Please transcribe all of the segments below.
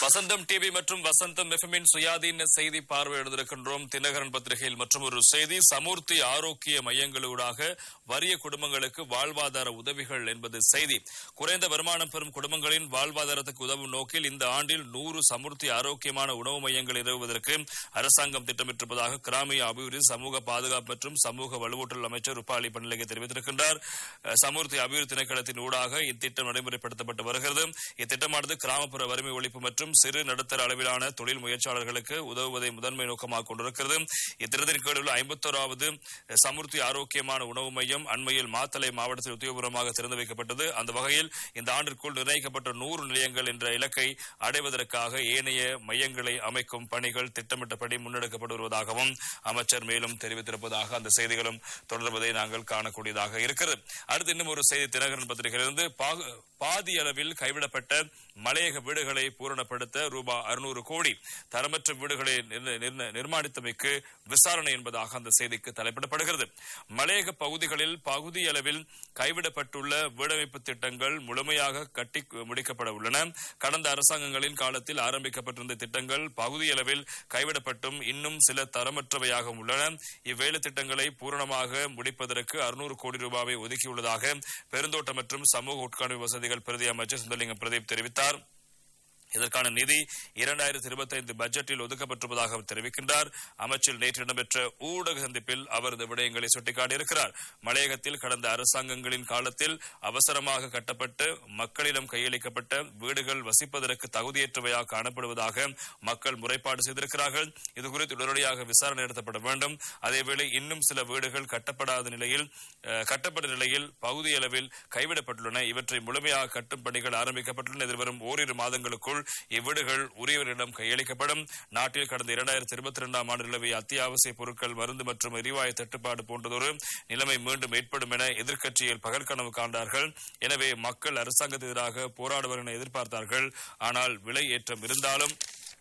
வசந்தம் TV மற்றும் வசந்தம் எஃப்எம்மின் சுயாதீன செய்தி பார்வையிடுந்திருக்கின்றோம் தினகரன் பத்திரிகையில் மற்றும் ஒரு செய்தி சமூர்த்தி ஆரோக்கிய மையங்களூடாக வறிய குடும்பங்களுக்கு வாழ்வாதார உதவிகள் என்பது செய்தி குறைந்த வருமானம் பெறும் குடும்பங்களின் வாழ்வாதாரத்துக்கு உதவும் நோக்கில் இந்த ஆண்டில் நூறு சமூர்த்தி ஆரோக்கியமான உணவு மையங்கள் நிறுவுவதற்கு அரசாங்கம் திட்டமிட்டிருப்பதாக கிராமிய அபிவிருத்தி சமூக பாதுகாப்பு மற்றும் சமூக வலுவூட்டல் அமைச்சர் ரூபாலி பணிலகை தெரிவித்திருக்கின்றார் அஹ், சமூர்த்தி அபிவிருத்தி திணைக்களத்தின் ஊடாக இத்திட்டம் நடைமுறைப்படுத்தப்பட்டு வருகிறது இத்திட்டமானது கிராமப்புற வறுமை ஒழிப்பு மற்றும் சிறு நடுத்தர அளவிலான தொழில் முயற்சியாளர்களுக்கு உதவுவதை முதன்மை நோக்கமாக கொண்டிருக்கிறது இத்திட்டத்தின் கீழ் உள்ள ஐம்பத்தோராவது சமுர்த்தி ஆரோக்கியமான உணவு மையம் அண்மையில் மாத்தளை மாவட்டத்தில் உத்தியோகபூர்வமாக திறந்து வைக்கப்பட்டது அந்த வகையில் இந்த ஆண்டிற்குள் நிர்ணயிக்கப்பட்ட நூறு நிலையங்கள் என்ற இலக்கை அடைவதற்காக ஏனைய மையங்களை அமைக்கும் பணிகள் திட்டமிட்டபடி முன்னெடுக்கப்பட்டு வருவதாகவும் அமைச்சர் மேலும் தெரிவித்திருப்பதாக அந்த செய்திகளும் தொடர்வதை நாங்கள் காணக்கூடியதாக இருக்கிறது அடுத்து இன்னும் ஒரு செய்தி தினகரன் பத்திரிகையிலிருந்து பாகு- பாதி அளவில் கைவிடப்பட்ட மலையக வீடுகளை பூரணப்படுத்த ரூபாய் அறுநூறு கோடி தரமற்ற வீடுகளை நிர்ண- நிர்ண- நிர்மாணித்தமைக்கு விசாரணை என்பதாக அந்த செய்திக்கு தலைப்பிடப்படுகிறது மலையக பகுதிகளில் பகுதி அளவில் கைவிடப்பட்டுள்ள வீடமைப்பு திட்டங்கள் முழுமையாக கட்டி முடிக்கப்பட உள்ளன கடந்த அரசாங்கங்களின் காலத்தில் ஆரம்பிக்கப்பட்டிருந்த திட்டங்கள் பகுதியளவில் கைவிடப்பட்டும் இன்னும் சில தரமற்றவையாக உள்ளன இவ்வேலை திட்டங்களை பூரணமாக முடிப்பதற்கு அறுநூறு கோடி ரூபாவை ஒதுக்கியுள்ளதாக பெருந்தோட்டம் மற்றும் சமூக உட்கார்வு வசதிகள் பிரதி அமைச்சர் சுந்தரலிங்கம் பிரதீப் தெரிவித்தார் இதற்கான நிதி இரண்டாயிரத்தி இருபத்தி ஐந்து பட்ஜெட்டில் ஒதுக்கப்பட்டிருப்பதாக அவர் தெரிவிக்கின்றார் அமைச்சில் நேற்று இடம்பெற்ற ஊடக சந்திப்பில் அவர் இந்த விடயங்களை சுட்டிக்காட்டியிருக்கிறார் மலையகத்தில் கடந்த அரசாங்கங்களின் காலத்தில் அவசரமாக கட்டப்பட்டு மக்களிடம் கையளிக்கப்பட்ட வீடுகள் வசிப்பதற்கு தகுதியற்றவையாக காணப்படுவதாக மக்கள் முறைப்பாடு செய்திருக்கிறார்கள் இதுகுறித்து உடனடியாக விசாரணை நடத்தப்பட வேண்டும் அதேவேளை இன்னும் சில வீடுகள் கட்டப்படாத நிலையில் அஹ், கட்டப்பட்ட நிலையில் பகுதி அளவில் கைவிடப்பட்டுள்ளன இவற்றை முழுமையாக கட்டும் பணிகள் ஆரம்பிக்கப்பட்டுள்ளன எதிர்வரும் ஓரிரு மாதங்களுக்குள் இவ்வீடுகள் உரியவரிடம் கையளிக்கப்படும் நாட்டில் கடந்த இரண்டாயிரத்தி இருபத்தி இரண்டாம் ஆண்டு நிலவிய அத்தியாவசிய பொருட்கள் மருந்து மற்றும் எரிவாயு தட்டுப்பாடு போன்றதொரு நிலைமை மீண்டும் ஏற்படும் என எதிர்க்கட்சியில் பகற்கனவு காண்டார்கள் எனவே மக்கள் அரசாங்கத்துக்கு எதிராக போராடுவர் என எதிர்பார்த்தார்கள் ஆனால் விலை ஏற்றம் இருந்தாலும்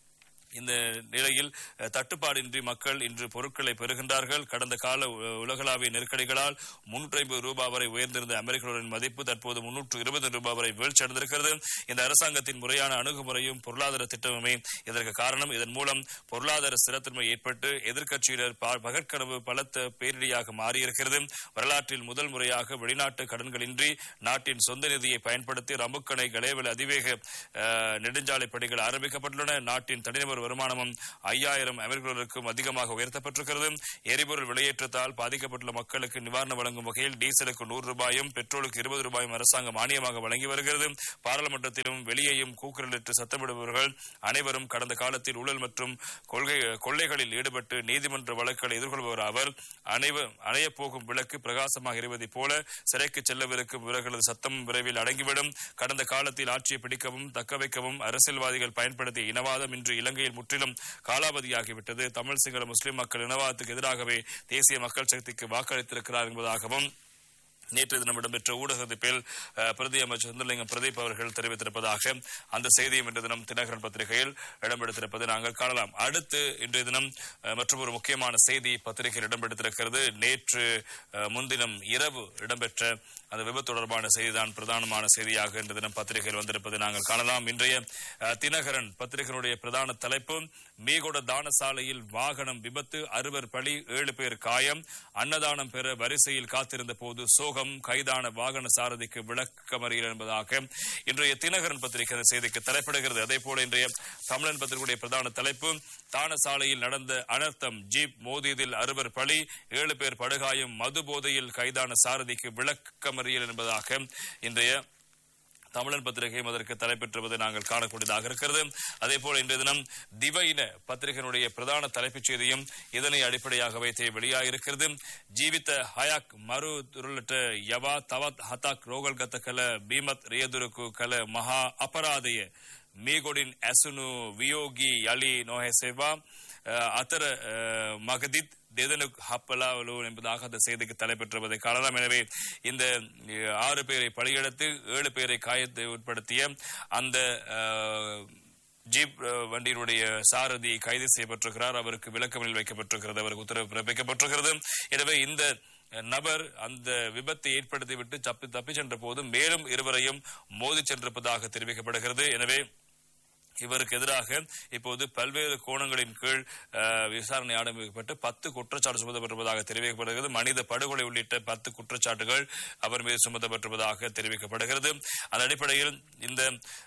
இந்த நிலையில் அஹ், தட்டுப்பாடின்றி மக்கள் இன்று பொருட்களை பெறுகின்றார்கள் கடந்த கால உ- உலகளாவிய நெருக்கடிகளால் முன்னூற்றி ஐம்பது ரூபாய் வரை உயர்ந்திருந்த அமெரிக்க டாலரின் மதிப்பு தற்போது முன்னூற்று இருபது ரூபாய் வரை வீழ்ச்சியடைந்திருக்கிறது இந்த அரசாங்கத்தின் முறையான அணுகுமுறையும் பொருளாதார திட்டமுமே இதற்கு காரணம் இதன் மூலம் பொருளாதார ஸ்திரத்தன்மை ஏற்பட்டு எதிர்க்கட்சியினர் பா- பகற்கனவு பலத்த பேரிடியாக மாறியிருக்கிறது வரலாற்றில் முதல் முறையாக வெளிநாட்டு கடன்களின்றி நாட்டின் சொந்த நிதியை பயன்படுத்தி ரம்புக்கணை கலேவல் அதிவேக அஹ், நெடுஞ்சாலை பணிகள் ஆரம்பிக்கப்பட்டுள்ளன நாட்டின் தனிநபர் வருமானமும் ஐயாயிரம் அமெரிக்க டாலருக்கும் அதிகமாக உயர்த்தப்பட்டிருக்கிறது எரிபொருள் விலையேற்றத்தால் பாதிக்கப்பட்டுள்ள மக்களுக்கு நிவாரணம் வழங்கும் வகையில் டீசலுக்கு நூறு ரூபாயும் பெட்ரோலுக்கு இருபது ரூபாயும் அரசாங்கம் மானியமாக வழங்கி வருகிறது பாராளுமன்றத்திலும் வெளியேயும் கூக்குரலிட்டு சத்தமிடுபவர்கள் அனைவரும் கடந்த காலத்தில் ஊழல் மற்றும் கொள்கை கொள்ளைகளில் ஈடுபட்டு நீதிமன்ற வழக்குகளை எதிர்கொள்பவர் அவர் அனைவர் அணையப் போகும் விளக்கு பிரகாசமாக எரிவதைப் போல சிறைக்கு செல்லவிருக்கும் இவர்களது சத்தம் விரைவில் அடங்கிவிடும் கடந்த காலத்தில் ஆட்சியை பிடிக்கவும் தக்க வைக்கவும் அரசியல்வாதிகள் பயன்படுத்திய இனவாதம் இன்று இலங்கையில் முற்றிலும் காலாவதியாகிவிட்டது தமிழ் சிங்கள முஸ்லிம் மக்கள் இனவாதத்துக்கு எதிராகவே தேசிய மக்கள் சக்திக்கு வாக்களித்திருக்கிறார் என்பதாகவும் நேற்று தினம் இடம்பெற்ற ஊடக சந்திப்பில் அஹ், பிரதி அமைச்சர் சுந்தரலிங்கம் பிரதீப் அவர்கள் தெரிவித்திருப்பதாக அந்த செய்தியும் இன்று தினம் தினகரன் பத்திரிகையில் இடம்பெடுத்திருப்பதை நாங்கள் காணலாம் அடுத்து இன்றைய தினம் அஹ், மற்றும் ஒரு முக்கியமான செய்தி பத்திரிகையில் இடம்பெடுத்திருக்கிறது நேற்று அஹ், முன்தினம் இரவு இடம்பெற்ற அந்த விபத்து தொடர்பான செய்திதான் பிரதானமான செய்தியாக இன்று தினம் பத்திரிகையில் வந்திருப்பதை நாங்கள் காணலாம் இன்றைய அஹ், தினகரன் பத்திரிகையினுடைய பிரதான தலைப்பு மீகொட தானசாலையில் வாகனம் விபத்து அறுவர் பலி ஏழு பேர் காயம் அன்னதானம் பெற வரிசையில் காத்திருந்த போது சோகம் கைதான வாகன சாரதிக்கு விளக்கமறியல் என்பதாக இன்றைய தினகரன் பத்திரிகை அந்த செய்திக்கு தலைப்படுகிறது அதே போல இன்றைய தமிழன் பத்திரிகையுடைய பிரதான தலைப்பு தானசாலையில் நடந்த அனர்த்தம் ஜீப் மோதியதில் அறுவர் பலி ஏழு பேர் படுகாயம் மது போதையில் கைதான சாரதிக்கு விளக்கமறியல் என்பதாக இன்றைய தமிழன் பத்திரிகையும் அதற்கு தலைப்பெற்றுவதை நாங்கள் காணக்கூடியதாக இருக்கிறது அதே போல இன்றைய தினம் திவையின பத்திரிகையினுடைய பிரதான தலைப்புச் செய்தியும் இதனை அடிப்படையாக வைத்தே வெளியாகிருக்கிறது ஜீவித்த ஹயாக் மறு துருளட்ட யவா தவத் ஹதாக் ரோகல் கத்த கல பீமத் ரியதுருக்கு கல மகா அபராதய மீகொடின் அசுனு வியோகி யலி நோஹெசெவா அஹ், அத்தர அஹ், மகதித் தேதனுக் ஹப்பலாவலு என்பதாக அந்த செய்திக்கு தலைப்பெற்றுவதை காணலாம் எனவே இந்த அஹ், ஆறு பேரை பலியெடுத்து ஏழு பேரை காயத்தை உட்படுத்திய அந்த அஹ், ஜீப் அஹ், வண்டியினுடைய சாரதி கைது செய்யப்பட்டிருக்கிறார் அவருக்கு விளக்கமில் வைக்கப்பட்டிருக்கிறது அவருக்கு உத்தரவு பிறப்பிக்கப்பட்டிருக்கிறது எனவே இந்த நபர் அந்த விபத்தை ஏற்படுத்திவிட்டு தப்பி தப்பி சென்ற போது மேலும் இருவரையும் மோதி சென்றிருப்பதாக தெரிவிக்கப்படுகிறது எனவே இவருக்கு எதிராக இப்போது பல்வேறு கோணங்களின் கீழ் அஹ், விசாரணை ஆரம்பிக்கப்பட்டு பத்து குற்றச்சாட்டு சுமத்தப்பட்டிருப்பதாக தெரிவிக்கப்படுகிறது மனித படுகொலை உள்ளிட்ட பத்து குற்றச்சாட்டுகள் அவர் மீது சுமத்தப்பட்டிருப்பதாக தெரிவிக்கப்படுகிறது அந்த அடிப்படையில் இந்த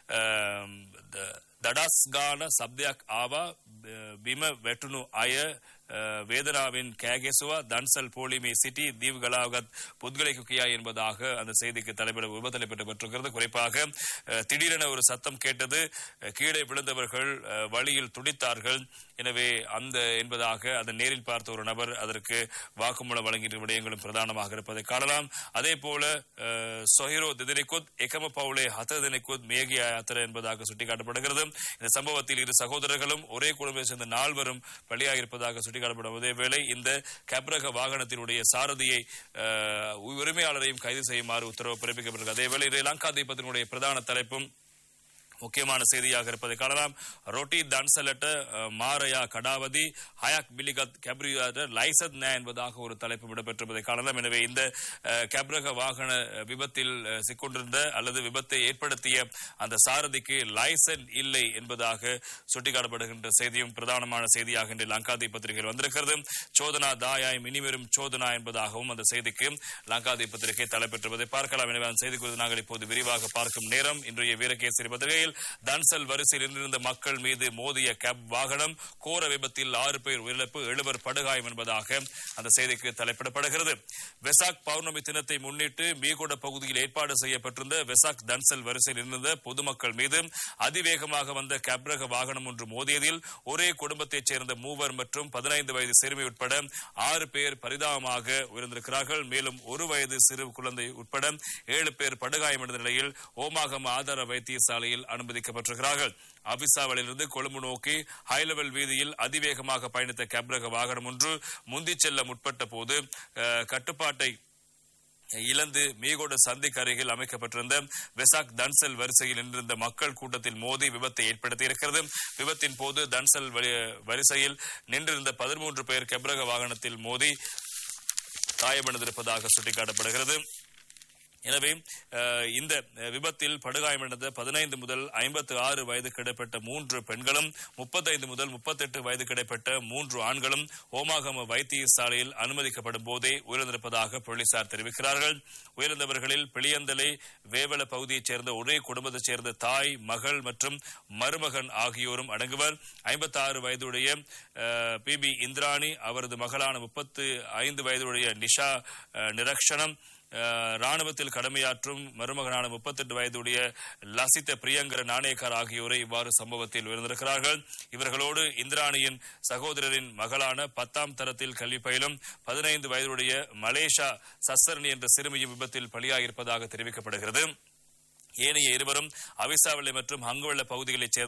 அஹ், த- දඩස්ගාන සබ්දයක් ආවා බ- බිම වැටුණු අය අ, වේදනාවෙන් කෑගෙසුවා දන්සල් போலிமே சிட்டி தீவு கலாகத் புத்கலைக்கு கியா என்பதாக அந்த செய்திக்கு தலைப்பிட விபத்து நடைபெற்று குறிப்பாக அ, திடீரென ஒரு சத்தம் கேட்டது அ, கீழே விழுந்தவர்கள் அ, வழியில் துடித்தார்கள் எனவே அந்த என்பதாக அதை நேரில் பார்த்த ஒரு நபர் அதற்கு வாக்குமூலம் வழங்கிய விடயங்களும் பிரதானமாக இருப்பதை காணலாம் அதே போல அஹ், சொஹிரோ திதினிக்குத் எகம பவுலே ஹத தினிக்குத் மேகியா யாத்திரை என்பதாக சுட்டிக்காட்டப்படுகிறது இந்த சம்பவத்தில் இரு சகோதரர்களும் ஒரே குடும்பத்தை சேர்ந்த நால்வரும் பலியாகியிருப்பதாக சுட்டிக்காட்டப்படும் அதேவேளை இந்த கேப்ரக வாகனத்தினுடைய சாரதியை அஹ், உரிமையாளரையும் கைது செய்யுமாறு உத்தரவு பிறப்பிக்கப்பட்டிருக்கு அதேவேளை இது லங்கா தீபத்தினுடைய பிரதான தலைப்பும் முக்கியமான செய்தியாக இருப்பதை காணலாம் ரொட்டி தன்சலட்ட அஹ், மாரையா கடாவதி ஹயாக் பிலிகத் கேப்ரியாத லைசத் நே என்பதாக ஒரு தலைப்பு விடப்பட்டிருப்பதை காணலாம் எனவே இந்த அஹ், கேப்ரக வாகன அஹ், விபத்தில் அஹ், சிக்கொண்டிருந்த அல்லது விபத்தை ஏற்படுத்திய அந்த சாரதிக்கு லைசன் இல்லை என்பதாக சுட்டிக்காட்டப்படுகின்ற செய்தியும் பிரதானமான செய்தியாக இன்று லங்காதி பத்திரிகையில் வந்திருக்கிறது சோதனா தாயாய் மினிவரும் சோதனா என்பதாகவும் அந்த செய்திக்கு லங்காதி பத்திரிகை தலைப்பெற்றுவதை பார்க்கலாம் எனவே அந்த செய்தி குறித்து நாங்கள் இப்போது விரிவாக பார்க்கும் நேரம் இன்றைய வீரகேசரி பத்திரிகையில் தன்சல் வரிசையில் நின்றிருந்த மக்கள் மீது மோதிய கேப் வாகனம் கோர விபத்தில் ஆறு பேர் உயிரிழப்பு எழுவர் படுகாயம் என்பதாக அந்த செய்திக்கு தலைப்பிடப்படுகிறது வெசாக் பௌர்ணமி தினத்தை முன்னிட்டு மீகொட பகுதியில் ஏற்பாடு செய்யப்பட்டிருந்த வெசாக் தன்சல் வரிசையில் இருந்த பொதுமக்கள் மீது அதிவேகமாக வந்த கேப்ரக வாகனம் ஒன்று மோதியதில் ஒரே குடும்பத்தைச் சேர்ந்த மூவர் மற்றும் பதினைந்து வயது சிறுமி உட்பட ஆறு பேர் பரிதாபமாக உயர்ந்திருக்கிறார்கள் மேலும் ஒரு வயது சிறு குழந்தை உட்பட ஏழு பேர் படுகாயமடைந்த நிலையில் ஓமாகம் ஆதார வைத்தியசாலையில் அனுமதிக்கப்பட்டிருக்கிறார்கள் அபிசாவலிலிருந்து கொழும்பு நோக்கி ஹை லெவல் வீதியில் அதிவேகமாக பயணித்த கேப்ரக வாகனம் ஒன்று முந்திச் செல்ல முற்பட்ட போது அஹ், கட்டுப்பாட்டை இழந்து மீகோடு சந்திக்கு அருகில் அமைக்கப்பட்டிருந்த வெசாக் தன்சல் வரிசையில் நின்றிருந்த மக்கள் கூட்டத்தில் மோதி விபத்தை ஏற்படுத்தி இருக்கிறது விபத்தின் போது தன்சல் வரி- வரிசையில் நின்றிருந்த பதிமூன்று பேர் கெப்ரக வாகனத்தில் மோதி காயமடைந்திருப்பதாக சுட்டிக்காட்டப்படுகிறது எனவே அஹ், இந்த அஹ், விபத்தில் படுகாயமடைந்த பதினைந்து முதல் ஐம்பத்து ஆறு வயது கிடைப்பட்ட மூன்று பெண்களும் முப்பத்தைந்து முதல் முப்பத்தெட்டு வயது கிடைப்பட்ட மூன்று ஆண்களும் ஓமாகம வைத்தியசாலையில் அனுமதிக்கப்படும் போதே உயிரிழந்திருப்பதாக போலீசார் தெரிவிக்கிறார்கள் உயிரிழந்தவர்களில் பிளியந்தலை வேவல பகுதியைச் சேர்ந்த ஒரே குடும்பத்தைச் சேர்ந்த தாய் மகள் மற்றும் மருமகன் ஆகியோரும் அடங்குவர் ஐம்பத்தி ஆறு வயதுடைய அஹ், பி பி இந்திராணி அவரது மகளான முப்பத்து ஐந்து வயதுடைய நிஷா அஹ், நிரக்ஷனம் அஹ், ராணுவத்தில் கடமையாற்றும் மருமகனான முப்பத்தெட்டு வயதுடைய லசித பிரியங்கர நாணயக்கார் ஆகியோரை இவ்வாறு சம்பவத்தில் உயர்ந்திருக்கிறார்கள் இவர்களோடு இந்திராணியின் சகோதரரின் மகளான பத்தாம் தரத்தில் கல்வி பயிலும் பதினைந்து வயதுடைய மலேஷா சஸ்ஸரணி என்ற சிறுமியும் விபத்தில் பலியாகியிருப்பதாக தெரிவிக்கப்படுகிறது ஏனைய இருவரும் அவிசாவளை மற்றும் ஹங்குவெள்ள பகுதிகளைச் சேர்ந்த